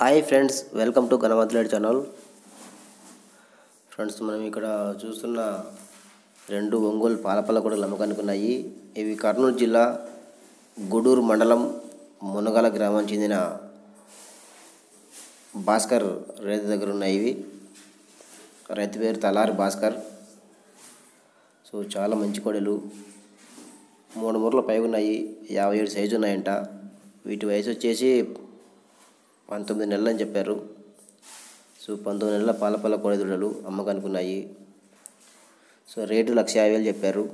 hi friends welcome to గణవంతులేడ్ channel friends మనం ఇక్కడ చూస్తున్న రెండు ఒంగోలు పాలపల్ల కూడా అమ్మకానికి ఉన్నాయి ఇవి కర్నూలు జిల్లా గూడూరు మండలం మునగాల గ్రామానికి చెందిన భాస్కర్ రైతు దగ్గర ఉన్నాయి ఇవి రైతు పేరు తలారి భాస్కర్ సో చాలా మంచి కోడలు మూడు మూరల పై ఉన్నాయి యాభై ఏడు సైజు ఉన్నాయంట వీటి వయసు వచ్చేసి పంతొమ్మిది నెలలు అని చెప్పారు సో పంతొమ్మిది నెలల పాలపల్ల కోడెదూడలు అమ్మకానికి ఉన్నాయి సో రేటు లక్ష యాభై వేలు చెప్పారు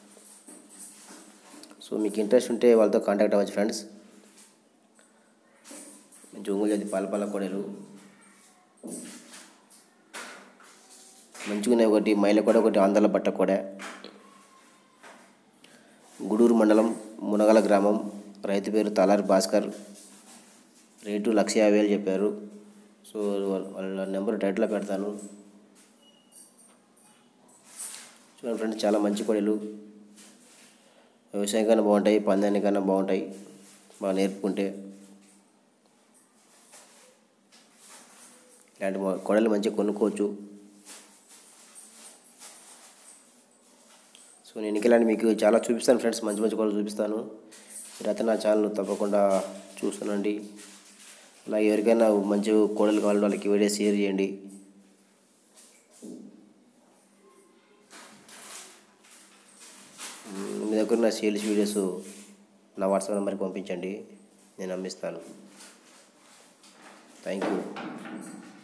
సో మీకు ఇంట్రెస్ట్ ఉంటే వాళ్ళతో కాంటాక్ట్ అవ్వచ్చు ఫ్రెండ్స్ జొంగులు జాతి పాలపల్ల కోడెలు మంచిగా ఒకటి మైల కూడా ఒకటి ఆంధ్ర బట్ట కూడా గూడూరు మండలం మునగల గ్రామం రైతు పేరు తలారి భాస్కర్ రేటు లక్ష యాభై వేలు చెప్పారు సో వాళ్ళ- వాళ్ళ నెంబర్ టైటిల్లో పెడతాను చూడండి ఫ్రెండ్స్ చాలా మంచి కోడలు వ్యవసాయం కన్నా బాగుంటాయి పందానికన్నా బాగుంటాయి బాగా నేర్పుకుంటే ఇలాంటి మొ- కోడలు మంచిగా కొనుక్కోవచ్చు సో నేను ఇంకా ఇలాంటి మీకు చాలా చూపిస్తాను ఫ్రెండ్స్ మంచి మంచి కోడలు చూపిస్తాను మీరైతే నా ఛానల్ తప్పకుండా చూస్తానండి అలాగే ఎవరికైనా మంచి కోడలు కావాలంటే వాళ్ళకి వీడియో షేర్ చేయండి మ్, మీ దగ్గర నా సేల్స్ వీడియోస్ నా వాట్సాప్ నెంబర్కి పంపించండి నేను అమ్మిస్తాను థ్యాంక్ యూ